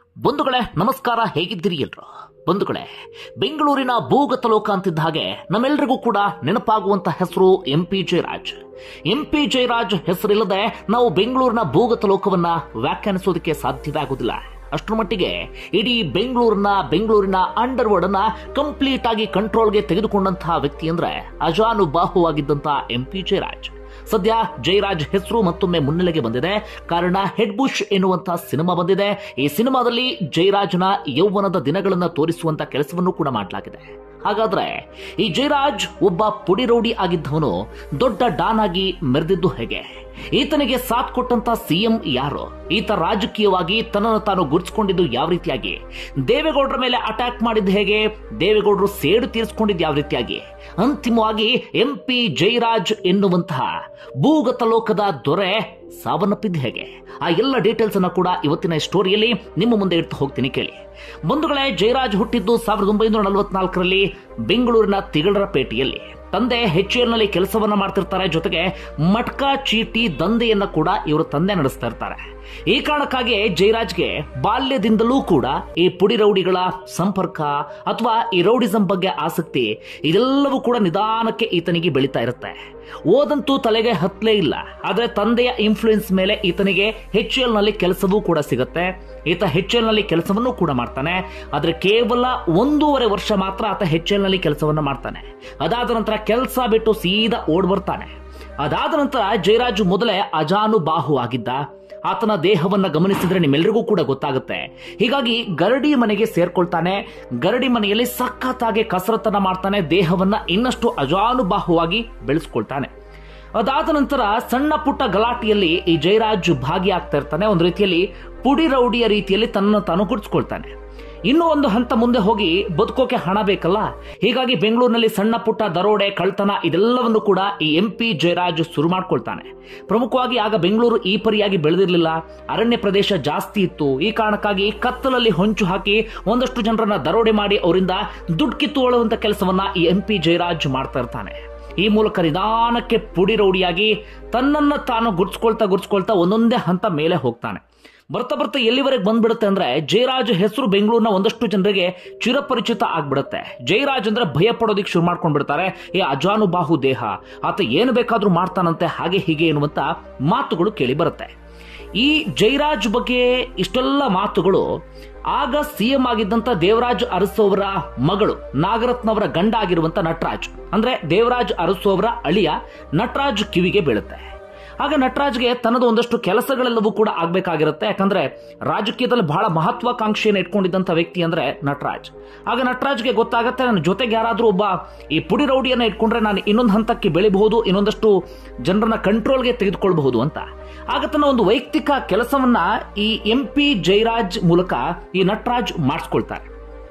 ಬಂಧುಗಳೇ ನಮಸ್ಕಾರ ಹೇಗಿದ್ದೀರಿ ಎಲ್ರು ಬಂಧುಗಳೇ ಬೆಂಗಳೂರಿನ ಭೂಗತ ಲೋಕ ಅಂತಿದ್ದ ಹಾಗೆ ನಮ್ಮೆಲ್ಲರಿಗೂ ಕೂಡ ನೆನಪಾಗುವಂತ ಹೆಸರು M P Jayaraj M P Jayaraj ಹೆಸರಿಲ್ಲದೆ ನಾವು ಬೆಂಗಳೂರಿನ ಭೂಗತ ಲೋಕವನ್ನ ವ್ಯಾಖ್ಯಾನಿಸೋದಕ್ಕೆ ಸಾಧ್ಯವೇ ಆಗುದಿಲ್ಲ ಅಷ್ಟರ ಮಟ್ಟಿಗೆ ಇಡೀ ಬೆಂಗಳೂರಿನ ಬೆಂಗಳೂರಿನ ಅಂಡರ್ ವರ್ಡ್ ಅನ್ನ ಕಂಪ್ಲೀಟ್ ಆಗಿ ಕಂಟ್ರೋಲ್ಗೆ ತೆಗೆದುಕೊಂಡಂತಹ ವ್ಯಕ್ತಿ ಅಂದ್ರೆ ಅಜಾನುಬಾಹುವಾಗಿದ್ದಂತಹ ಎಂ ಪಿ ಜಯರಾಜ್ ಸದ್ಯ ಜಯರಾಜ್ ಹೆಸರು ಮತ್ತೊಮ್ಮೆ ಮುನ್ನೆಲೆಗೆ ಬಂದಿದೆ ಕಾರಣ ಹೆಡ್ ಬುಷ್ ಎನ್ನುವಂತಹ ಸಿನಿಮಾ ಬಂದಿದೆ ಈ ಸಿನಿಮಾದಲ್ಲಿ ಜಯರಾಜ್ನ ಯೌವನದ ದಿನಗಳನ್ನ ತೋರಿಸುವಂತ ಕೆಲಸವನ್ನು ಕೂಡ ಮಾಡಲಾಗಿದೆ ಹಾಗಾದ್ರೆ ಈ ಜಯರಾಜ್ ಒಬ್ಬ ಪುಡಿ ರೌಡಿ ಆಗಿದ್ದವನು ದೊಡ್ಡ ಡಾನ್ ಆಗಿ ಮೆರೆದಿದ್ದು ಹೇಗೆ ಈತನಿಗೆ ಸಾಥ್ ಕೊಟ್ಟಂತ ಸಿಎಂ ಯಾರು ಈತ ರಾಜಕೀಯವಾಗಿ ತನ್ನನ್ನು ತಾನು ಗುರುತಿಸಿಕೊಂಡಿದ್ದು ಯಾವ ರೀತಿಯಾಗಿ ದೇವೇಗೌಡರ ಮೇಲೆ ಅಟ್ಯಾಕ್ ಮಾಡಿದ್ದು ಹೇಗೆ ದೇವೇಗೌಡರು ಸೇಡು ತೀರಿಸಿಕೊಂಡಿದ್ದು ಯಾವ ರೀತಿಯಾಗಿ ಅಂತಿಮವಾಗಿ ಎಂ ಪಿ ಜಯರಾಜ್ ಎನ್ನುವಂತಹ ಭೂಗತ ಲೋಕದ ದೊರೆ ಸಾವನ್ನಪ್ಪಿದ್ದು ಹೇಗೆ ಆ ಎಲ್ಲ ಡೀಟೇಲ್ಸ್ ಅನ್ನ ಕೂಡ ಇವತ್ತಿನ ಈ ಸ್ಟೋರಿಯಲ್ಲಿ ನಿಮ್ಮ ಮುಂದೆ ಇಡ್ತಾ ಹೋಗ್ತೀನಿ ಕೇಳಿ ಬಂಧುಗಳೇ ಜಯರಾಜ್ ಹುಟ್ಟಿದ್ದು ಸಾವಿರದ ಒಂಬೈನೂರ ನಲವತ್ನಾಲ್ಕರಲ್ಲಿ ಬೆಂಗಳೂರಿನ ತಿಗಳರಪೇಟೆಯಲ್ಲಿ ತಂದೆ ನಲ್ಲಿ ಕೆಲಸವನ್ನ ಮಾಡ್ತಿರ್ತಾರೆ ಜೊತೆಗೆ ಮಟ್ಕಾ ಚೀಟಿ ದಂಧೆಯನ್ನ ಕೂಡ ಇವರು ತಂದೆ ನಡೆಸ್ತಾ ಇರ್ತಾರೆ ಈ ಕಾರಣಕ್ಕಾಗಿ ಜಯರಾಜ್ಗೆ ಬಾಲ್ಯದಿಂದಲೂ ಕೂಡ ಈ ಪುಡಿ ರೌಡಿಗಳ ಸಂಪರ್ಕ ಅಥವಾ ಈ ರೌಡಿಸಂ ಬಗ್ಗೆ ಆಸಕ್ತಿ ಇದೆಲ್ಲವೂ ಕೂಡ ನಿಧಾನಕ್ಕೆ ಈತನಿಗೆ ಬೆಳೀತಾ ಇರುತ್ತೆ ಓದಂತೂ ತಲೆಗೆ ಹತ್ತಲೇ ಇಲ್ಲ ಆದ್ರೆ ತಂದೆಯ ಇನ್ಫ್ಲೂಯೆನ್ಸ್ ಮೇಲೆ ಈತನಿಗೆ ಎಚ್ ಎಲ್ ನಲ್ಲಿ ಕೆಲಸವೂ ಕೂಡ ಸಿಗುತ್ತೆ ಈತ ಎಚ್ ಎಲ್ ನಲ್ಲಿ ಕೆಲಸವನ್ನು ಕೂಡ ಮಾಡ್ತಾನೆ ಆದ್ರೆ ಕೇವಲ ಒಂದೂವರೆ ವರ್ಷ ಮಾತ್ರ ಆತ ಎಚ್ ಎಲ್ ನಲ್ಲಿ ಕೆಲಸವನ್ನ ಮಾಡ್ತಾನೆ ಅದಾದ ನಂತರ ಕೆಲಸ ಬಿಟ್ಟು ಸೀದಾ ಓಡ್ ಬರ್ತಾನೆ ಅದಾದ ನಂತರ ಜಯರಾಜು ಮೊದಲೇ ಅಜಾನುಬಾಹು ಆಗಿದ್ದ ಆತನ ದೇಹವನ್ನ ಗಮನಿಸಿದ್ರೆ ನಿಮ್ಮೆಲ್ಲರಿಗೂ ಕೂಡ ಗೊತ್ತಾಗುತ್ತೆ ಹೀಗಾಗಿ ಗರಡಿ ಮನೆಗೆ ಸೇರ್ಕೊಳ್ತಾನೆ ಗರಡಿ ಮನೆಯಲ್ಲಿ ಸಖತ್ತಾಗಿ ಕಸರತ್ತನ್ನ ಮಾಡ್ತಾನೆ ದೇಹವನ್ನ ಇನ್ನಷ್ಟು ಅಜಾನುಬಾಹುವಾಗಿ ಬೆಳೆಸ್ಕೊಳ್ತಾನೆ ಅದಾದ ನಂತರ ಸಣ್ಣ ಪುಟ್ಟ ಗಲಾಟೆಯಲ್ಲಿ ಈ ಜಯರಾಜ್ ಭಾಗಿಯಾಗ್ತಾ ಇರ್ತಾನೆ ಒಂದು ರೀತಿಯಲ್ಲಿ ಪುಡಿ ರೌಡಿಯ ರೀತಿಯಲ್ಲಿ ತನ್ನನ್ನು ತಾನು ಗುರುತಿಸ್ಕೊಳ್ತಾನೆ ಇನ್ನೂ ಒಂದು ಹಂತ ಮುಂದೆ ಹೋಗಿ ಬದುಕೋಕೆ ಹಣ ಬೇಕಲ್ಲ ಹೀಗಾಗಿ ಬೆಂಗಳೂರಿನಲ್ಲಿ ಸಣ್ಣ ಪುಟ್ಟ ದರೋಡೆ ಕಳ್ತನ ಇದೆಲ್ಲವನ್ನು ಕೂಡ ಈ ಎಂ ಪಿ ಜಯರಾಜ್ ಶುರು ಮಾಡ್ಕೊಳ್ತಾನೆ ಪ್ರಮುಖವಾಗಿ ಆಗ ಬೆಂಗಳೂರು ಈ ಪರಿಯಾಗಿ ಬೆಳೆದಿರಲಿಲ್ಲ ಅರಣ್ಯ ಪ್ರದೇಶ ಜಾಸ್ತಿ ಇತ್ತು ಈ ಕಾರಣಕ್ಕಾಗಿ ಕತ್ತಲಲ್ಲಿ ಹೊಂಚು ಹಾಕಿ ಒಂದಷ್ಟು ಜನರನ್ನ ದರೋಡೆ ಮಾಡಿ ಅವರಿಂದ ದುಡ್ಡು ಕಿತ್ತುಕೊಳ್ಳುವಂತ ಕೆಲಸವನ್ನ ಈ ಎಂ ಪಿ ಜಯರಾಜ್ ಮಾಡ್ತಾ ಇರ್ತಾನೆ ಈ ಮೂಲಕ ನಿಧಾನಕ್ಕೆ ಪುಡಿ ರೌಡಿಯಾಗಿ ತನ್ನನ್ನ ತಾನು ಗುರ್ಸ್ಕೊಳ್ತಾ ಗುರ್ಸ್ಕೊಳ್ತಾ ಒಂದೊಂದೇ ಹಂತ ಮೇಲೆ ಹೋಗ್ತಾನೆ ಬರ್ತಾ ಬರ್ತಾ ಎಲ್ಲಿವರೆಗೆ ಬಂದ್ಬಿಡುತ್ತೆ ಅಂದ್ರೆ ಜಯರಾಜ್ ಹೆಸರು ಬೆಂಗಳೂರಿನ ಒಂದಷ್ಟು ಜನರಿಗೆ ಚಿರಪರಿಚಿತ ಆಗ್ಬಿಡುತ್ತೆ ಜಯರಾಜ್ ಅಂದ್ರೆ ಭಯ ಪಡೋದಿಕ್ ಶುರು ಮಾಡ್ಕೊಂಡ್ಬಿಡ್ತಾರೆ ಈ ಅಜಾನುಬಾಹು ದೇಹ ಆತ ಏನು ಬೇಕಾದ್ರೂ ಮಾಡ್ತಾನಂತೆ ಹಾಗೆ ಹೀಗೆ ಎನ್ನುವಂತ ಮಾತುಗಳು ಕೇಳಿ ಬರುತ್ತೆ ಈ ಜಯರಾಜ್ ಬಗ್ಗೆ ಇಷ್ಟೆಲ್ಲ ಮಾತುಗಳು ಆಗ ಸಿಎಂ ಆಗಿದ್ದಂತ ದೇವರಾಜ್ ಅರಸು ಅವರ ಮಗಳು ನಾಗರತ್ನವರ ಗಂಡ ಆಗಿರುವಂತ ನಟರಾಜ್ ಅಂದ್ರೆ ದೇವರಾಜ್ ಅರಸು ಅವರ ಅಳಿಯ ನಟರಾಜ್ ಕಿವಿಗೆ ಬೀಳುತ್ತೆ ಆಗ ನಟರಾಜ್ಗೆ ತನ್ನದು ಒಂದಷ್ಟು ಕೆಲಸಗಳೆಲ್ಲವೂ ಕೂಡ ಆಗ್ಬೇಕಾಗಿರುತ್ತೆ ಯಾಕಂದ್ರೆ ರಾಜಕೀಯದಲ್ಲಿ ಬಹಳ ಮಹತ್ವಾಕಾಂಕ್ಷೆಯನ್ನು ಇಟ್ಕೊಂಡಿದ್ದಂತ ವ್ಯಕ್ತಿ ಅಂದ್ರೆ ನಟರಾಜ್ ಆಗ ನಟರಾಜ್ಗೆ ಗೊತ್ತಾಗತ್ತೆ ನನ್ನ ಜೊತೆಗೆ ಯಾರಾದ್ರೂ ಒಬ್ಬ ಈ ಪುಡಿ ರೌಡಿಯನ್ನ ಇಟ್ಕೊಂಡ್ರೆ ನಾನು ಇನ್ನೊಂದು ಹಂತಕ್ಕೆ ಬೆಳಿಬಹುದು ಇನ್ನೊಂದಷ್ಟು ಜನರನ್ನ ಕಂಟ್ರೋಲ್ಗೆ ತೆಗೆದುಕೊಳ್ಬಹುದು ಅಂತ ಆಗ ತನ್ನ ಒಂದು ವೈಯಕ್ತಿಕ ಕೆಲಸವನ್ನ ಈ ಎಂ ಪಿ ಜಯರಾಜ್ ಮೂಲಕ ಈ ನಟರಾಜ್ ಮಾಡಿಸ್ಕೊಳ್ತಾರೆ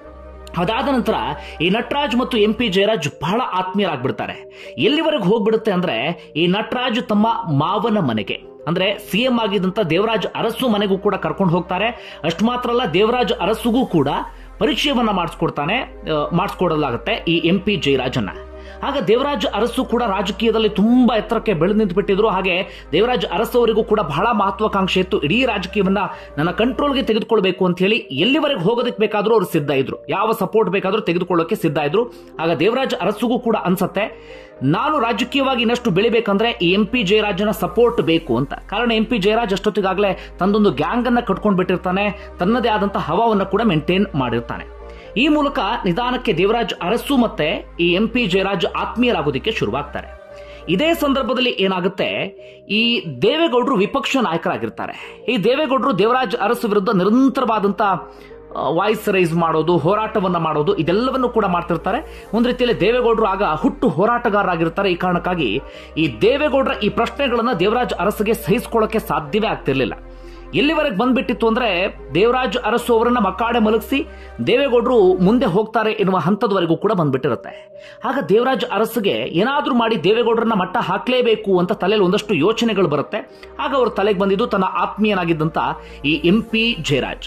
ಅದಾದ ನಂತರ ಈ ನಟರಾಜ್ ಮತ್ತು ಎಂ ಪಿ ಜಯರಾಜ್ ಬಹಳ ಆತ್ಮೀಯರಾಗ್ಬಿಡ್ತಾರೆ ಎಲ್ಲಿವರೆಗೆ ಹೋಗ್ಬಿಡುತ್ತೆ ಅಂದ್ರೆ ಈ ನಟರಾಜ್ ತಮ್ಮ ಮಾವನ ಮನೆಗೆ ಅಂದ್ರೆ ಸಿಎಂ ಆಗಿದ್ದಂತ ದೇವರಾಜ್ ಅರಸು ಮನೆಗೂ ಕೂಡ ಕರ್ಕೊಂಡು ಹೋಗ್ತಾರೆ ಅಷ್ಟು ಮಾತ್ರ ಅಲ್ಲ ದೇವರಾಜ್ ಅರಸುಗೂ ಕೂಡ ಪರಿಚಯವನ್ನ ಮಾಡಿಸ್ಕೊಡ್ತಾನೆ ಮಾಡಿಸ್ಕೊಡಲಾಗುತ್ತೆ ಈ ಎಂ ಪಿ ಜಯರಾಜನ್ನ ಆಗ ದೇವರಾಜ್ ಅರಸು ಕೂಡ ರಾಜಕೀಯದಲ್ಲಿ ತುಂಬಾ ಎತ್ತರಕ್ಕೆ ಬೆಳೆದು ನಿಂತುಬಿಟ್ಟಿದ್ರು ಹಾಗೆ ದೇವರಾಜ್ ಅರಸು ಅವರಿಗೂ ಕೂಡ ಬಹಳ ಮಹತ್ವಾಕಾಂಕ್ಷೆ ಇತ್ತು ಇಡೀ ರಾಜಕೀಯವನ್ನ ನನ್ನ ಕಂಟ್ರೋಲ್ಗೆ ತೆಗೆದುಕೊಳ್ಬೇಕು ಅಂತ ಹೇಳಿ ಎಲ್ಲಿವರೆಗೆ ಹೋಗೋದಕ್ಕೆ ಬೇಕಾದ್ರೂ ಅವರು ಸಿದ್ಧ ಇದ್ರು ಯಾವ ಸಪೋರ್ಟ್ ಬೇಕಾದ್ರೂ ತೆಗೆದುಕೊಳ್ಳೋಕೆ ಸಿದ್ಧ ಇದ್ರು ಆಗ ದೇವರಾಜ್ ಅರಸುಗೂ ಕೂಡ ಅನ್ಸತ್ತೆ ನಾನು ರಾಜಕೀಯವಾಗಿ ಇನ್ನಷ್ಟು ಬೆಳಿಬೇಕಂದ್ರೆ ಈ ಎಂ ಪಿ ಜಯರಾಜನ ಸಪೋರ್ಟ್ ಬೇಕು ಅಂತ ಕಾರಣ ಎಂ ಪಿ ಜಯರಾಜ್ ಅಷ್ಟೊತ್ತಿಗಾಗಲೇ ತನ್ನದೊಂದು ಗ್ಯಾಂಗ್ ಅನ್ನ ಕಟ್ಕೊಂಡು ಬಿಟ್ಟಿರ್ತಾನೆ ತನ್ನದೇ ಆದಂತಹ ಹವಾವನ್ನ ಕೂಡ ಮೇಂಟೈನ್ ಮಾಡಿರ್ತಾನೆ ಈ ಮೂಲಕ ನಿಧಾನಕ್ಕೆ ದೇವರಾಜ್ ಅರಸು ಮತ್ತೆ ಈ ಎಂ ಪಿ ಜಯರಾಜ್ ಆತ್ಮೀಯರಾಗೋದಿಕ್ಕೆ ಶುರುವಾಗ್ತಾರೆ ಇದೇ ಸಂದರ್ಭದಲ್ಲಿ ಏನಾಗುತ್ತೆ ಈ ದೇವೇಗೌಡರು ವಿಪಕ್ಷ ನಾಯಕರಾಗಿರ್ತಾರೆ ಈ ದೇವೇಗೌಡರು ದೇವರಾಜ್ ಅರಸು ವಿರುದ್ಧ ನಿರಂತರವಾದಂತ ವಾಯ್ಸ್ ರೈಸ್ ಮಾಡೋದು ಹೋರಾಟವನ್ನ ಮಾಡೋದು ಇದೆಲ್ಲವನ್ನು ಕೂಡ ಮಾಡ್ತಿರ್ತಾರೆ ಒಂದ್ ರೀತಿಯಲ್ಲಿ ದೇವೇಗೌಡರು ಆಗ ಹುಟ್ಟು ಹೋರಾಟಗಾರರಾಗಿರ್ತಾರೆ ಈ ಕಾರಣಕ್ಕಾಗಿ ಈ ದೇವೇಗೌಡರ ಈ ಪ್ರಶ್ನೆಗಳನ್ನ ದೇವರಾಜ್ ಅರಸಿಗೆ ಸಹಿಸಿಕೊಳ್ಳೋಕೆ ಸಾಧ್ಯವೇ ಆಗ್ತಿರ್ಲಿಲ್ಲ ಎಲ್ಲಿವರೆಗೆ ಬಂದ್ಬಿಟ್ಟಿತ್ತು ಅಂದ್ರೆ ದೇವರಾಜ್ ಅರಸು ಅವರನ್ನ ಮಕ್ಕಾಡೆ ಮಲಗಿಸಿ ದೇವೇಗೌಡರು ಮುಂದೆ ಹೋಗ್ತಾರೆ ಎನ್ನುವ ಹಂತದವರೆಗೂ ಕೂಡ ಬಂದ್ಬಿಟ್ಟಿರುತ್ತೆ ಆಗ ದೇವರಾಜ್ ಅರಸಿಗೆ ಏನಾದ್ರೂ ಮಾಡಿ ದೇವೇಗೌಡರನ್ನ ಮಟ್ಟ ಹಾಕ್ಲೇಬೇಕು ಅಂತ ತಲೆಯಲ್ಲಿ ಒಂದಷ್ಟು ಯೋಚನೆಗಳು ಬರುತ್ತೆ ಆಗ ಅವರು ತಲೆಗೆ ಬಂದಿದ್ದು ತನ್ನ ಆತ್ಮೀಯನಾಗಿದ್ದಂತ ಈ ಎಂ ಪಿ ಜಯರಾಜ್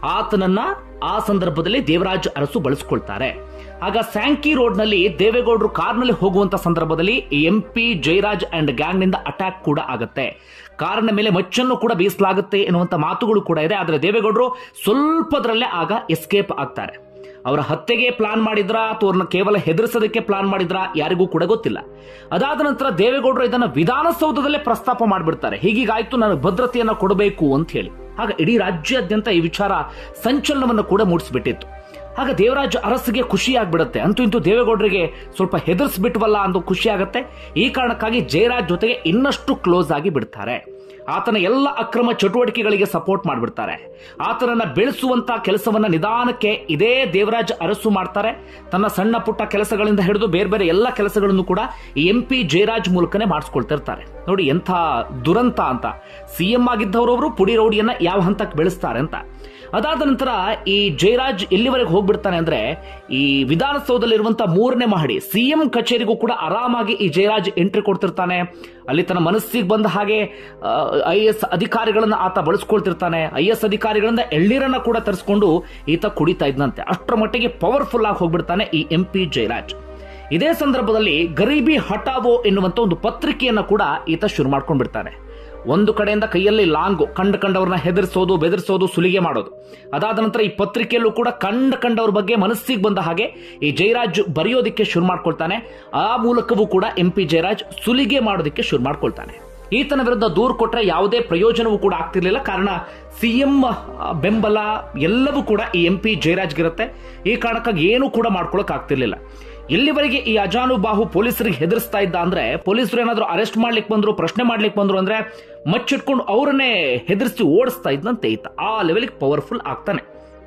ಆತನನ್ನ ಆ ಸಂದರ್ಭದಲ್ಲಿ ದೇವರಾಜ್ ಅರಸು ಬಳಸ್ಕೊಳ್ತಾರೆ ಆಗ ಸ್ಯಾಂಕಿ ರೋಡ್ ನಲ್ಲಿ ದೇವೇಗೌಡರು ಕಾರ್ನಲ್ಲಿ ಹೋಗುವಂತ ಸಂದರ್ಭದಲ್ಲಿ M P Jayaraj and gang ನಿಂದ ಅಟ್ಯಾಕ್ ಕೂಡ ಆಗುತ್ತೆ ಕಾರಿನ ಮೇಲೆ ಮಚ್ಚನ್ನು ಕೂಡ ಬೀಸಲಾಗುತ್ತೆ ಎನ್ನುವಂತ ಮಾತುಗಳು ಕೂಡ ಇದೆ ಆದ್ರೆ ದೇವೇಗೌಡರು ಸ್ವಲ್ಪದರಲ್ಲೇ ಆಗ ಎಸ್ಕೇಪ್ ಆಗ್ತಾರೆ ಅವರ ಹತ್ಯೆಗೆ ಪ್ಲಾನ್ ಮಾಡಿದ್ರ ಅಥವಾ ಅವ್ರನ್ನ ಕೇವಲ ಹೆದರಿಸೋದಕ್ಕೆ ಪ್ಲಾನ್ ಮಾಡಿದ್ರ ಯಾರಿಗೂ ಕೂಡ ಗೊತ್ತಿಲ್ಲ ಅದಾದ ನಂತರ ದೇವೇಗೌಡರು ಇದನ್ನ ವಿಧಾನಸೌಧದಲ್ಲೇ ಪ್ರಸ್ತಾಪ ಮಾಡಿಬಿಡ್ತಾರೆ ಹೀಗೀಗಾಯ್ತು ನನಗೆ ಭದ್ರತೆಯನ್ನ ಕೊಡಬೇಕು ಅಂತ ಹೇಳಿ ಆಗ ಇಡೀ ರಾಜ್ಯಾದ್ಯಂತ ಈ ವಿಚಾರ ಸಂಚಲನವನ್ನು ಕೂಡ ಮೂಡಿಸಿಬಿಟ್ಟಿತ್ತು ಆಗ ದೇವರಾಜ್ ಅರಸಿಗೆ ಖುಷಿ ಆಗ್ಬಿಡುತ್ತೆ ಅಂತೂ ಇಂತೂ ದೇವೇಗೌಡರಿಗೆ ಸ್ವಲ್ಪ ಹೆದರ್ಸ್ಬಿಟ್ವಲ್ಲ ಅಂತ ಖುಷಿ ಆಗುತ್ತೆ ಈ ಕಾರಣಕ್ಕಾಗಿ ಜಯರಾಜ್ ಜೊತೆಗೆ ಇನ್ನಷ್ಟು ಕ್ಲೋಸ್ ಆಗಿ ಬಿಡ್ತಾರೆ ಆತನ ಎಲ್ಲ ಅಕ್ರಮ ಚಟುವಟಿಕೆಗಳಿಗೆ ಸಪೋರ್ಟ್ ಮಾಡಿಬಿಡ್ತಾರೆ ಆತನನ್ನ ಬೆಳೆಸುವಂತ ಕೆಲಸವನ್ನ ನಿಧಾನಕ್ಕೆ ಇದೇ ದೇವರಾಜ್ ಅರಸು ಮಾಡ್ತಾರೆ ತನ್ನ ಸಣ್ಣ ಪುಟ್ಟ ಕೆಲಸಗಳಿಂದ ಹಿಡಿದು ಬೇರೆ ಬೇರೆ ಎಲ್ಲ ಕೆಲಸಗಳನ್ನು ಕೂಡ ಈ ಎಂ ಪಿ ಜಯರಾಜ್ ಮೂಲಕನೇ ಮಾಡಿಸ್ಕೊಳ್ತಿರ್ತಾರೆ ನೋಡಿ ಎಂಥ ದುರಂತ ಅಂತ ಸಿಎಂ ಆಗಿದ್ದವರೊಬ್ರು ಪುಡಿ ರೌಡಿಯನ್ನ ಯಾವ ಹಂತಕ್ಕೆ ಬೆಳೆಸ್ತಾರೆ ಅಂತ ಅದಾದ ನಂತರ ಈ ಜಯರಾಜ್ ಎಲ್ಲಿವರೆಗೆ ಹೋಗ್ಬಿಡ್ತಾನೆ ಅಂದ್ರೆ ಈ ವಿಧಾನಸೌಧದಲ್ಲಿರುವಂತಹ ಮೂರನೇ ಮಹಡಿ ಸಿಎಂ ಕಚೇರಿಗೂ ಕೂಡ ಆರಾಮಾಗಿ ಈ ಜಯರಾಜ್ ಎಂಟ್ರಿ ಕೊಡ್ತಿರ್ತಾನೆ ಅಲ್ಲಿ ತನ್ನ ಮನಸ್ಸಿಗೆ ಬಂದ ಹಾಗೆ ಐ ಎಸ್ ಅಧಿಕಾರಿಗಳನ್ನ ಆತ ಬಳಸ್ಕೊಳ್ತಿರ್ತಾನೆ ಐ ಎಸ್ ಅಧಿಕಾರಿಗಳಿಂದ ಎಳ್ಳೀರನ್ನ ಕೂಡ ತರಿಸ್ಕೊಂಡು ಈತ ಕುಡಿತಾ ಇದ್ನಂತೆ ಅಷ್ಟರ ಮಟ್ಟಿಗೆ ಪವರ್ಫುಲ್ ಆಗಿ ಹೋಗ್ಬಿಡ್ತಾನೆ ಈ ಎಂ ಪಿ ಜಯರಾಜ್ ಇದೇ ಸಂದರ್ಭದಲ್ಲಿ ಗರೀಬಿ ಹಟಾವೋ ಎನ್ನುವಂತ ಒಂದು ಪತ್ರಿಕೆಯನ್ನ ಕೂಡ ಈತ ಶುರು ಮಾಡ್ಕೊಂಡ್ ಬಿಡ್ತಾನೆ ಒಂದು ಕಡೆಯಿಂದ ಕೈಯಲ್ಲಿ ಲಾಂಗು ಕಂಡು ಕಂಡವ್ರನ್ನ ಹೆದರ್ಸೋದು ಬೆದರಿಸೋದು ಸುಲಿಗೆ ಮಾಡೋದು ಅದಾದ ನಂತರ ಈ ಪತ್ರಿಕೆಯಲ್ಲೂ ಕೂಡ ಕಂಡ ಕಂಡವ್ರ ಬಗ್ಗೆ ಮನಸ್ಸಿಗೆ ಬಂದ ಹಾಗೆ ಈ ಜಯರಾಜ್ ಬರೆಯೋದಿಕ್ಕೆ ಶುರು ಮಾಡ್ಕೊಳ್ತಾನೆ ಆ ಮೂಲಕವೂ ಕೂಡ ಎಂ ಪಿ ಜಯರಾಜ್ ಸುಲಿಗೆ ಮಾಡೋದಿಕ್ಕೆ ಶುರು ಮಾಡ್ಕೊಳ್ತಾನೆ ಈತನ ವಿರುದ್ಧ ದೂರು ಕೊಟ್ರೆ ಯಾವುದೇ ಪ್ರಯೋಜನವೂ ಕೂಡ ಆಗ್ತಿರ್ಲಿಲ್ಲ ಕಾರಣ ಸಿಎಂ ಬೆಂಬಲ ಎಲ್ಲವೂ ಕೂಡ ಈ ಎಂ ಪಿ ಜಯರಾಜ್ಗಿರುತ್ತೆ ಈ ಕಾರಣಕ್ಕಾಗಿ ಏನೂ ಕೂಡ ಮಾಡ್ಕೊಳಕ್ ಆಗ್ತಿರ್ಲಿಲ್ಲ ಎಲ್ಲಿವರೆಗೆ ಈ ಅಜಾನುಬಾಹು ಪೊಲೀಸರಿಗೆ ಹೆದರ್ಸ್ತಾ ಇದ್ದ ಅಂದ್ರೆ ಪೊಲೀಸರು ಏನಾದ್ರು ಅರೆಸ್ಟ್ ಮಾಡ್ಲಿಕ್ಕೆ ಬಂದ್ರು ಪ್ರಶ್ನೆ ಮಾಡ್ಲಿಕ್ಕೆ ಬಂದ್ರು ಅಂದ್ರೆ ಮಚ್ಚಿಟ್ಕೊಂಡು ಅವರನ್ನೇ ಹೆದರ್ಸಿ ಓಡಿಸ್ತಾ ಇದ್ದಂತೆ ಈತ ಆ ಲೆವೆಲ್ಗೆ ಪವರ್ಫುಲ್ ಆಗ್ತಾನೆ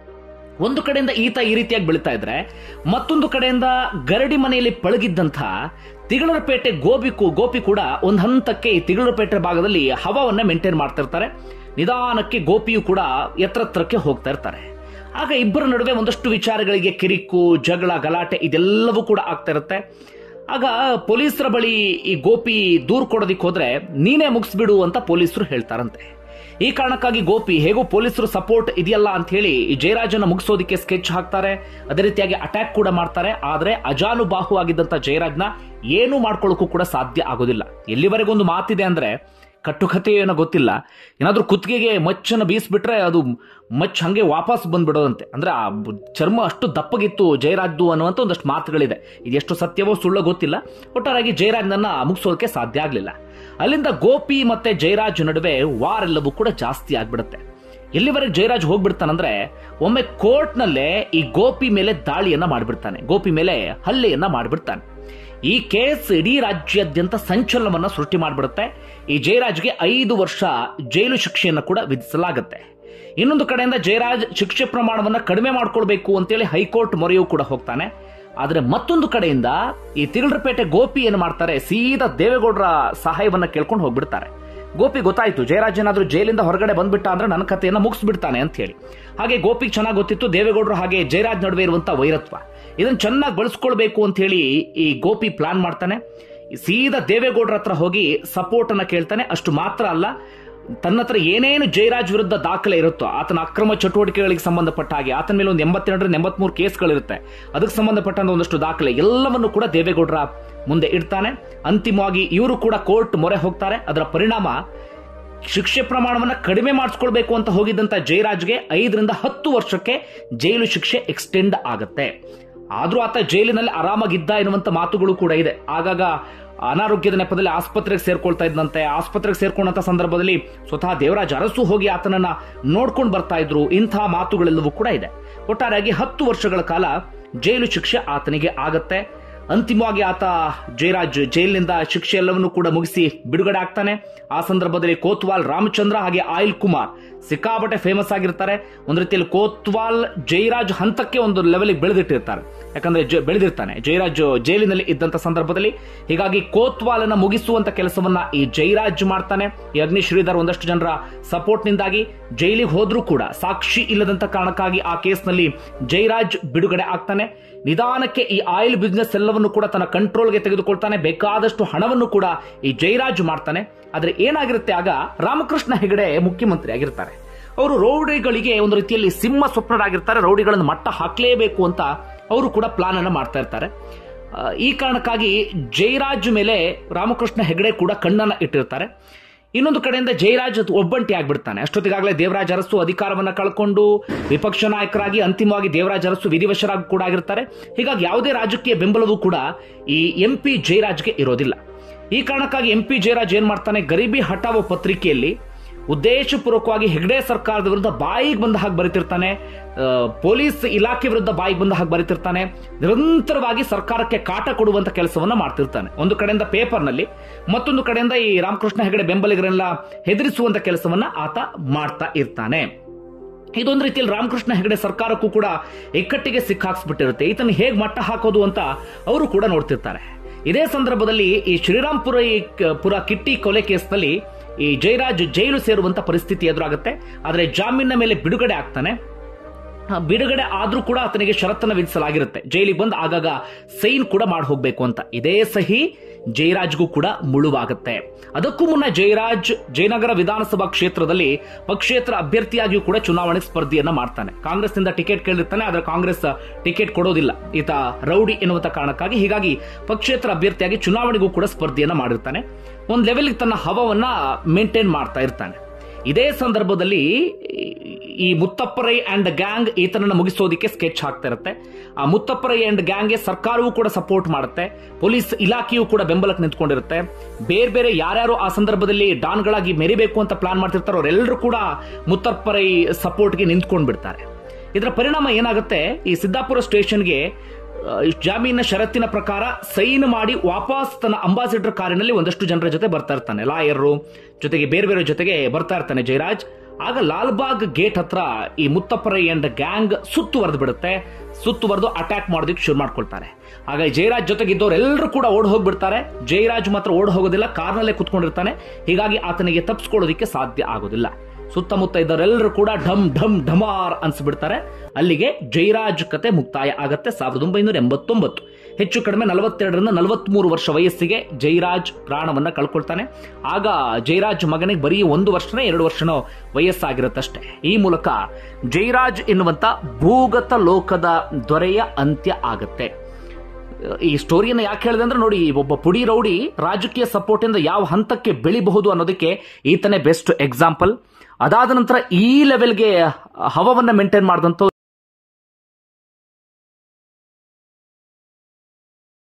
ಒಂದು ಕಡೆಯಿಂದ ಈತ ಈ ರೀತಿಯಾಗಿ ಬೆಳೀತಾ ಇದ್ರೆ ಮತ್ತೊಂದು ಕಡೆಯಿಂದ ಗರಡಿ ಮನೆಯಲ್ಲಿ ಪಳಗಿದ್ದಂಥ ತಿಗಳರಪೇಟೆ ಗೋಪಿ ಗೋಪಿ ಕೂಡ ಒಂದು ಹಂತಕ್ಕೆ ಈ ತಿಗಳರಪೇಟೆ ಭಾಗದಲ್ಲಿ ಹವಾವನ್ನ ಮೇಂಟೈನ್ ಮಾಡ್ತಿರ್ತಾರೆ ನಿಧಾನಕ್ಕೆ ಗೋಪಿಯು ಕೂಡ ಎತ್ತರಕ್ಕೆ ಹೋಗ್ತಾ ಇರ್ತಾರೆ ಆಗ ಇಬ್ಬರ ನಡುವೆ ಒಂದಷ್ಟು ವಿಚಾರಗಳಿಗೆ ಕಿರಿಕು ಜಗಳ ಗಲಾಟೆ ಇದೆಲ್ಲವೂ ಕೂಡ ಆಗ್ತಾ ಇರುತ್ತೆ ಆಗ ಪೊಲೀಸರ ಬಳಿ ಈ ಗೋಪಿ ದೂರ್ ಕೊಡೋದಿಕ್ ಹೋದ್ರೆ ನೀನೇ ಮುಗಿಸ್ಬಿಡು ಅಂತ ಪೊಲೀಸರು ಹೇಳ್ತಾರಂತೆ ಈ ಕಾರಣಕ್ಕಾಗಿ ಗೋಪಿ ಹೇಗೋ ಪೊಲೀಸರು ಸಪೋರ್ಟ್ ಇದೆಯಲ್ಲ ಅಂತ ಹೇಳಿ ಈ ಜಯರಾಜನ ಮುಗಿಸೋದಿಕ್ಕೆ ಸ್ಕೆಚ್ ಹಾಕ್ತಾರೆ ಅದೇ ರೀತಿಯಾಗಿ ಅಟ್ಯಾಕ್ ಕೂಡ ಮಾಡ್ತಾರೆ ಆದ್ರೆ ಅಜಾನುಬಾಹು ಆಗಿದ್ದಂತ ಜಯರಾಜ್ನ ಏನೂ ಮಾಡ್ಕೊಳ್ಳೋಕ್ಕೂ ಕೂಡ ಸಾಧ್ಯ ಆಗೋದಿಲ್ಲ ಎಲ್ಲಿವರೆಗೂ ಒಂದು ಮಾತಿದೆ ಅಂದ್ರೆ ಕಟ್ಟುಕತೆ ಏನೋ ಗೊತ್ತಿಲ್ಲ ಏನಾದ್ರೂ ಕುತ್ತಿಗೆಗೆ ಮಚ್ಚನ್ನು ಬೀಸ್ಬಿಟ್ರೆ ಅದು ಮಚ್ ಹಂಗೆ ವಾಪಸ್ ಬಂದ್ಬಿಡೋದಂತೆ ಅಂದ್ರೆ ಆ ಬ್- ಚರ್ಮ ಅಷ್ಟು ದಪ್ಪಗಿತ್ತು ಜಯರಾಜ್ದು ಅನ್ನುವಂತ ಒಂದಷ್ಟು ಮಾತುಗಳಿದೆ ಇದೆಷ್ಟು ಸತ್ಯವೋ ಸುಳ್ಳೋ ಗೊತ್ತಿಲ್ಲ ಒಟ್ಟಾರಾಗಿ ಜಯರಾಜ್ನನ್ನ ಮುಗಿಸೋದಕ್ಕೆ ಸಾಧ್ಯ ಆಗ್ಲಿಲ್ಲ ಅಲ್ಲಿಂದ ಗೋಪಿ ಮತ್ತೆ ಜಯರಾಜ್ ನಡುವೆ ವಾರ್ ಎಲ್ಲವೂ ಕೂಡ ಜಾಸ್ತಿ ಆಗ್ಬಿಡುತ್ತೆ ಎಲ್ಲಿವರೆಗೆ ಜಯರಾಜ್ ಹೋಗ್ಬಿಡ್ತಾನಂದ್ರೆ ಒಮ್ಮೆ ಕೋರ್ಟ್ನಲ್ಲೇ ಈ ಗೋಪಿ ಮೇಲೆ ದಾಳಿಯನ್ನ ಮಾಡ್ಬಿಡ್ತಾನೆ ಗೋಪಿ ಮೇಲೆ ಹಲ್ಲೆಯನ್ನ ಮಾಡ್ಬಿಡ್ತಾನೆ ಈ ಕೇಸ್ ಇಡೀ ರಾಜ್ಯಾದ್ಯಂತ ಸಂಚಲನವನ್ನ ಸೃಷ್ಟಿ ಮಾಡಿಬಿಡುತ್ತೆ ಈ ಜಯರಾಜ್ಗೆ ಐದು ವರ್ಷ ಜೈಲು ಶಿಕ್ಷೆಯನ್ನು ಕೂಡ ವಿಧಿಸಲಾಗುತ್ತೆ ಇನ್ನೊಂದು ಕಡೆಯಿಂದ ಜಯರಾಜ್ ಶಿಕ್ಷೆ ಪ್ರಮಾಣವನ್ನ ಕಡಿಮೆ ಮಾಡ್ಕೊಳ್ಬೇಕು ಅಂತೇಳಿ ಹೈಕೋರ್ಟ್ ಮೊರೆಯೂ ಕೂಡ ಹೋಗ್ತಾನೆ ಆದ್ರೆ ಮತ್ತೊಂದು ಕಡೆಯಿಂದ ಈ ತಿಗಳರಪೇಟೆ ಗೋಪಿ ಏನು ಮಾಡ್ತಾರೆ ಸೀದಾ ದೇವೇಗೌಡರ ಸಹಾಯವನ್ನ ಕೇಳ್ಕೊಂಡು ಹೋಗ್ಬಿಡ್ತಾರೆ ಗೋಪಿ ಗೊತ್ತಾಯ್ತು ಜಯರಾಜ್ ಏನಾದ್ರೂ ಜೈಲಿಂದ ಹೊರಗಡೆ ಬಂದ್ಬಿಟ್ಟ ಅಂದ್ರೆ ನನ್ನ ಕಥೆಯನ್ನ ಮುಗಿಸ್ಬಿಡ್ತಾನೆ ಅಂತ ಹೇಳಿ ಹಾಗೆ ಗೋಪಿಗೆ ಚೆನ್ನಾಗಿ ಗೊತ್ತಿತ್ತು ದೇವೇಗೌಡರು ಹಾಗೆ ಜಯರಾಜ್ ನಡುವೆ ಇರುವಂತ ವೈರತ್ವ ಇದನ್ನ ಚೆನ್ನಾಗಿ ಬಳಸ್ಕೊಳ್ಬೇಕು ಅಂತ ಹೇಳಿ ಈ ಗೋಪಿ ಪ್ಲಾನ್ ಮಾಡ್ತಾನೆ ಸೀದಾ ದೇವೇಗೌಡರ ಹತ್ರ ಹೋಗಿ ಸಪೋರ್ಟ್ ಅನ್ನ ಕೇಳ್ತಾನೆ ಅಷ್ಟು ಮಾತ್ರ ಅಲ್ಲ ತನ್ನ ಹತ್ರ ಏನೇನು ಜಯರಾಜ್ ವಿರುದ್ಧ ದಾಖಲೆ ಇರುತ್ತೋ ಆತನ ಅಕ್ರಮ ಚಟುವಟಿಕೆಗಳಿಗೆ ಸಂಬಂಧಪಟ್ಟ ಹಾಗೆ ಆತನ ಮೇಲೆ ಒಂದು ಎಂಬತ್ತೆರಡರಿಂದ ಎಂಬತ್ಮೂರು ಕೇಸ್ಗಳಿರುತ್ತೆ ಅದಕ್ಕೆ ಸಂಬಂಧಪಟ್ಟಂತ ಒಂದಷ್ಟು ದಾಖಲೆ ಎಲ್ಲವನ್ನು ಕೂಡ ದೇವೇಗೌಡರ ಮುಂದೆ ಇಡ್ತಾನೆ ಅಂತಿಮವಾಗಿ ಇವರು ಕೂಡ ಕೋರ್ಟ್ ಮೊರೆ ಹೋಗ್ತಾರೆ ಅದರ ಪರಿಣಾಮ ಶಿಕ್ಷೆ ಪ್ರಮಾಣವನ್ನ ಕಡಿಮೆ ಮಾಡಿಸ್ಕೊಳ್ಬೇಕು ಅಂತ ಹೋಗಿದ್ದಂತ ಜಯರಾಜ್ಗೆ ಐದರಿಂದ ಹತ್ತು ವರ್ಷಕ್ಕೆ ಜೈಲು ಶಿಕ್ಷೆ ಎಕ್ಸ್ಟೆಂಡ್ ಆಗತ್ತೆ ಆದ್ರೂ ಆತ ಜೈಲಿನಲ್ಲಿ ಆರಾಮಾಗಿದ್ದ ಎನ್ನುವಂತ ಮಾತುಗಳು ಕೂಡ ಇದೆ ಆಗಾಗ ಅನಾರೋಗ್ಯದ ನೆಪದಲ್ಲಿ ಆಸ್ಪತ್ರೆಗೆ ಸೇರ್ಕೊಳ್ತಾ ಇದ್ದಂತೆ ಆಸ್ಪತ್ರೆಗೆ ಸೇರ್ಕೊಂಡಂತ ಸಂದರ್ಭದಲ್ಲಿ ಸ್ವತಃ ದೇವರಾಜ್ ಅರಸು ಹೋಗಿ ಆತನನ್ನ ನೋಡ್ಕೊಂಡು ಬರ್ತಾ ಇದ್ರು ಇಂತಹ ಮಾತುಗಳೆಲ್ಲವೂ ಕೂಡ ಇದೆ ಒಟ್ಟಾರೆಯಾಗಿ ಹತ್ತು ವರ್ಷಗಳ ಕಾಲ ಜೈಲು ಶಿಕ್ಷೆ ಆತನಿಗೆ ಆಗತ್ತೆ ಅಂತಿಮವಾಗಿ ಆತ ಜಯರಾಜ್ ಜೈಲಿನಿಂದ ಶಿಕ್ಷೆ ಎಲ್ಲವನ್ನು ಕೂಡ ಮುಗಿಸಿ ಬಿಡುಗಡೆ ಆಗ್ತಾನೆ ಆ ಸಂದರ್ಭದಲ್ಲಿ ಕೋತ್ವಾಲ್ ರಾಮಚಂದ್ರ ಹಾಗೆ ಆಯಿಲ್ ಕುಮಾರ್ ಸಿಕ್ಕಾಪಟ್ಟೆ ಫೇಮಸ್ ಆಗಿರ್ತಾರೆ ಒಂದ್ ರೀತಿಯಲ್ಲಿ ಕೋತ್ವಾಲ್ ಜಯರಾಜ್ ಹಂತಕ್ಕೆ ಒಂದು ಲೆವೆಲ್ಗೆ ಬೆಳೆದಿಟ್ಟಿರ್ತಾರೆ ಯಾಕಂದ್ರೆ ಜ- ಬೆಳೆದಿರ್ತಾನೆ ಜಯರಾಜ್ ಜೈಲಿನಲ್ಲಿ ಇದ್ದಂತ ಸಂದರ್ಭದಲ್ಲಿ ಹೀಗಾಗಿ ಕೋತ್ವಾಲನ ಮುಗಿಸುವಂತ ಕೆಲಸವನ್ನ ಈ ಜಯರಾಜ್ ಮಾಡ್ತಾನೆ ಈ ಅಗ್ನಿ ಶ್ರೀಧರ್ ಒಂದಷ್ಟು ಜನರ ಸಪೋರ್ಟ್ ನಿಂದಾಗಿ ಜೈಲಿಗೆ ಹೋದ್ರೂ ಕೂಡ ಸಾಕ್ಷಿ ಇಲ್ಲದಂತ ಕಾರಣಕ್ಕಾಗಿ ಆ ಕೇಸ್ನಲ್ಲಿ ಜಯರಾಜ್ ಬಿಡುಗಡೆ ಆಗ್ತಾನೆ ನಿಧಾನಕ್ಕೆ ಈ ಆಯಿಲ್ ಬಿಸ್ನೆಸ್ ಎಲ್ಲವನ್ನು ಕೂಡ ತನ್ನ ಕಂಟ್ರೋಲ್ಗೆ ತೆಗೆದುಕೊಳ್ತಾನೆ ಬೇಕಾದಷ್ಟು ಹಣವನ್ನು ಕೂಡ ಈ ಜಯರಾಜ್ ಮಾಡ್ತಾನೆ ಆದ್ರೆ ಏನಾಗಿರುತ್ತೆ ಆಗ ರಾಮಕೃಷ್ಣ ಹೆಗಡೆ ಮುಖ್ಯಮಂತ್ರಿ ಆಗಿರ್ತಾರೆ ಅವರು ರೌಡಿಗಳಿಗೆ ಒಂದು ರೀತಿಯಲ್ಲಿ ಸಿಂಹ ಸ್ವಪ್ನರಾಗಿರ್ತಾರೆ ರೌಡಿಗಳನ್ನು ಮಟ್ಟ ಹಾಕಲೇಬೇಕು ಅಂತ ಅವರು ಕೂಡ ಪ್ಲಾನ್ ಅನ್ನ ಮಾಡ್ತಾ ಇರ್ತಾರೆ ಆ, ಈ ಕಾರಣಕ್ಕಾಗಿ ಜಯರಾಜ್ ಮೇಲೆ ರಾಮಕೃಷ್ಣ ಹೆಗಡೆ ಕೂಡ ಕಣ್ಣನ್ನ ಇಟ್ಟಿರ್ತಾರೆ ಇನ್ನೊಂದು ಕಡೆಯಿಂದ ಜಯರಾಜ್ ಒಬ್ಬಂಟಿ ಆಗ್ಬಿಡ್ತಾನೆ ಅಷ್ಟೊತ್ತಿಗಾಗಲೇ ದೇವರಾಜ್ ಅರಸು ಅಧಿಕಾರವನ್ನ ಕಳ್ಕೊಂಡು ವಿಪಕ್ಷ ನಾಯಕರಾಗಿ ಅಂತಿಮವಾಗಿ ದೇವರಾಜ್ ಅರಸು ವಿಧಿವಶರಾಗಿ ಕೂಡ ಆಗಿರ್ತಾರೆ ಹೀಗಾಗಿ ಯಾವುದೇ ರಾಜಕೀಯ ಬೆಂಬಲವೂ ಕೂಡ ಈ ಎಂ ಪಿ ಜಯರಾಜ್ಗೆ ಇರೋದಿಲ್ಲ ಈ ಕಾರಣಕ್ಕಾಗಿ ಎಂ ಪಿ ಜಯರಾಜ್ ಏನ್ ಮಾಡ್ತಾನೆ ಗರೀಬಿ ಹಟಾವೋ ಪತ್ರಿಕೆಯಲ್ಲಿ ಉದ್ದೇಶಪೂರ್ವಕವಾಗಿ ಹೆಗ್ಡೆ ಸರ್ಕಾರದ ವಿರುದ್ಧ ಬಾಯಿಗೆ ಬಂದ ಹಾಗೆ ಬರೀತಿರ್ತಾನೆ ಆ, ಪೊಲೀಸ್ ಇಲಾಖೆ ವಿರುದ್ಧ ಬಾಯಿಗೆ ಬಂದ ಹಾಗೆ ಬರೀತಿರ್ತಾನೆ ನಿರಂತರವಾಗಿ ಸರ್ಕಾರಕ್ಕೆ ಕಾಟ ಕೊಡುವಂತ ಕೆಲಸವನ್ನ ಮಾಡ್ತಿರ್ತಾನೆ ಒಂದು ಕಡೆಯಿಂದ ಪೇಪರ್ನಲ್ಲಿ ಮತ್ತೊಂದು ಕಡೆಯಿಂದ ಈ ರಾಮಕೃಷ್ಣ ಹೆಗಡೆ ಬೆಂಬಲಿಗರೆಲ್ಲ ಹೆದರಿಸುವಂತ ಕೆಲಸವನ್ನ ಆತ ಮಾಡ್ತಾ ಇರ್ತಾನೆ ಇದೊಂದು ರೀತಿಯಲ್ಲಿ ರಾಮಕೃಷ್ಣ ಹೆಗಡೆ ಸರ್ಕಾರಕ್ಕೂ ಕೂಡ ಇಕ್ಕಟ್ಟಿಗೆ ಸಿಕ್ಕಾಕ್ಸ್ಬಿಟ್ಟಿರುತ್ತೆ ಈತನ ಹೇಗ್ ಮಟ್ಟ ಹಾಕೋದು ಅಂತ ಅವರು ಕೂಡ ನೋಡ್ತಿರ್ತಾರೆ ಇದೇ ಸಂದರ್ಭದಲ್ಲಿ ಈ ಶ್ರೀರಾಮ್ಪುರ ಈ ಕ- ಪುರ ಕಿಟ್ಟಿ ಕೊಲೆ ಕೇಸ್ನಲ್ಲಿ ಈ ಜಯರಾಜ್ ಜೈಲು ಸೇರುವಂತ ಪರಿಸ್ಥಿತಿ ಎದುರಾಗುತ್ತೆ ಆದರೆ ಜಾಮೀನಿನ ಮೇಲೆ ಬಿಡುಗಡೆ ಆಗ್ತಾನೆ ಆ, ಬಿಡುಗಡೆ ಆದ್ರೂ ಕೂಡ ಆತನಿಗೆ ಷರತ್ತನ್ನು ವಿಧಿಸಲಾಗಿರುತ್ತೆ ಜೈಲಿಗೆ ಬಂದು ಆಗಾಗ ಸೈನ್ ಕೂಡ ಮಾಡಿ ಹೋಗ್ಬೇಕು ಅಂತ ಇದೇ ಸಹಿ ಜಯರಾಜ್ಗೂ ಕೂಡ ಮುಳುವಾಗುತ್ತೆ ಅದಕ್ಕೂ ಮುನ್ನ ಜಯರಾಜ್ ಜಯನಗರ ವಿಧಾನಸಭಾ ಕ್ಷೇತ್ರದಲ್ಲಿ ಪಕ್ಷೇತರ ಅಭ್ಯರ್ಥಿಯಾಗಿಯೂ ಕೂಡ ಚುನಾವಣೆ ಸ್ಪರ್ಧೆಯನ್ನ ಮಾಡ್ತಾನೆ ಕಾಂಗ್ರೆಸ್ನಿಂದ ಟಿಕೆಟ್ ಕೇಳಿರ್ತಾನೆ ಆದ್ರೆ ಕಾಂಗ್ರೆಸ್ ಟಿಕೆಟ್ ಕೊಡೋದಿಲ್ಲ ಈತ ರೌಡಿ ಎನ್ನುವಂತ ಕಾರಣಕ್ಕಾಗಿ ಹೀಗಾಗಿ ಪಕ್ಷೇತರ ಅಭ್ಯರ್ಥಿಯಾಗಿ ಚುನಾವಣೆಗೂ ಕೂಡ ಸ್ಪರ್ಧೆಯನ್ನ ಮಾಡಿರ್ತಾನೆ ಒಂದು ಲೆವೆಲ್ ತನ್ನ ಹವವನ್ನ ಮೇಂಟೈನ್ ಮಾಡ್ತಾ ಇರ್ತಾನೆ ಇದೇ ಸಂದರ್ಭದಲ್ಲಿ ಈ ಮುತ್ತಪ್ಪರೈ ಅಂಡ್ ಗ್ಯಾಂಗ್ ಈತನನ್ನ ಮುಗಿಸೋದಿಕ್ಕೆ ಸ್ಕೆಚ್ ಹಾಕ್ತಾ ಇರುತ್ತೆ ಆ ಮುತ್ತಪ್ಪರೈ ಅಂಡ್ ಗ್ಯಾಂಗ್ಗೆ ಸರ್ಕಾರವೂ ಕೂಡ ಸಪೋರ್ಟ್ ಮಾಡುತ್ತೆ ಪೊಲೀಸ್ ಇಲಾಖೆಯೂ ಕೂಡ ಬೆಂಬಲಕ್ಕೆ ನಿಂತ್ಕೊಂಡಿರುತ್ತೆ ಬೇರೆ ಬೇರೆ ಯಾರ್ಯಾರು ಆ ಸಂದರ್ಭದಲ್ಲಿ ಡಾನ್ಗಳಾಗಿ ಮೆರಿಬೇಕು ಅಂತ ಪ್ಲಾನ್ ಮಾಡ್ತಿರ್ತಾರೋ ಅವರೆಲ್ಲರೂ ಕೂಡ ಮುತ್ತಪ್ಪರೈ ಸಪೋರ್ಟ್ಗೆ ನಿಂತ್ಕೊಂಡ್ ಬಿಡ್ತಾರೆ ಇದರ ಪರಿಣಾಮ ಏನಾಗುತ್ತೆ ಈ ಸಿದ್ದಾಪುರ ಸ್ಟೇಷನ್ಗೆ ಆ, ಜಾಮೀನಿನ ಷರತ್ತಿನ ಪ್ರಕಾರ ಸೈನ್ ಮಾಡಿ ವಾಪಸ್ ತನ್ನ ಅಂಬಾಸಿಡರ್ ಕಾರಿನಲ್ಲಿ ಒಂದಷ್ಟು ಜನರ ಜೊತೆ ಬರ್ತಾ ಇರ್ತಾನೆ ಲಾಯರು ಜೊತೆಗೆ ಬೇರೆ ಬೇರೆ ಜೊತೆಗೆ ಬರ್ತಾ ಇರ್ತಾನೆ ಜಯರಾಜ್ ಆಗ ಲಾಲ್ಬಾಗ್ ಗೇಟ್ ಹತ್ರ ಈ ಮುತ್ತಪ್ಪರೈ ಅಂಡ್ ಗ್ಯಾಂಗ್ ಸುತ್ತುವರೆದು ಬಿಡುತ್ತೆ ಸುತ್ತುವರೆದು ಅಟ್ಯಾಕ್ ಮಾಡೋದಕ್ಕೆ ಶುರು ಮಾಡ್ಕೊಳ್ತಾರೆ ಆಗ ಈ ಜಯರಾಜ್ ಜೊತೆಗಿದ್ದವರೆಲ್ಲರೂ ಕೂಡ ಓಡ್ ಹೋಗ್ಬಿಡ್ತಾರೆ ಜಯರಾಜ್ ಮಾತ್ರ ಓಡ್ ಹೋಗೋದಿಲ್ಲ ಕಾರ್ನಲ್ಲೇ ಕುತ್ಕೊಂಡಿರ್ತಾನೆ ಹೀಗಾಗಿ ಆತನಿಗೆ ತಪ್ಪಿಸ್ಕೊಳ್ಳೋದಕ್ಕೆ ಸಾಧ್ಯ ಆಗೋದಿಲ್ಲ ಸುತ್ತಮುತ್ತ ಇದ್ದವರೆಲ್ಲರೂ ಕೂಡ ಢಮ್ ಢಮ್ ಢಮಾರ್ ಅನ್ಸ್ಬಿಡ್ತಾರೆ ಅಲ್ಲಿಗೆ ಜಯರಾಜ್ ಕತೆ ಮುಕ್ತಾಯ ಆಗತ್ತೆ ಸಾವಿರದ ಒಂಬೈನೂರ ಎಂಬತ್ತೊಂಬತ್ತು ಹೆಚ್ಚು ಕಡಿಮೆ ನಲವತ್ತೆರಡರಿಂದ ನಲವತ್ಮೂರು ವರ್ಷ ವಯಸ್ಸಿಗೆ ಜಯರಾಜ್ ಪ್ರಾಣವನ್ನ ಕಳ್ಕೊಳ್ತಾನೆ ಆಗ ಜಯರಾಜ್ ಮಗನಿಗೆ ಬರೀ ಒಂದು ವರ್ಷನೇ ಎರಡು ವರ್ಷನೋ ವಯಸ್ಸಾಗಿರುತ್ತಷ್ಟೇ ಈ ಮೂಲಕ ಜಯರಾಜ್ ಎನ್ನುವಂತ ಭೂಗತ ಲೋಕದ ದೊರೆಯ ಅಂತ್ಯ ಆಗತ್ತೆ ಈ ಸ್ಟೋರಿಯನ್ನು ಯಾಕೆ ಹೇಳಿದೆ ಅಂದ್ರೆ ನೋಡಿ ಒಬ್ಬ ಪುಡಿ ರೌಡಿ ರಾಜಕೀಯ ಸಪೋರ್ಟ್ ಇಂದ ಯಾವ ಹಂತಕ್ಕೆ ಬೆಳಿಬಹುದು ಅನ್ನೋದಕ್ಕೆ ಈತನೇ ಬೆಸ್ಟ್ ಎಕ್ಸಾಂಪಲ್ ಅದಾದ ನಂತರ ಈ ಲೆವೆಲ್ಗೆ ಹವವನ್ನ ಮೇಂಟೈನ್ ಮಾಡಿದಂಥ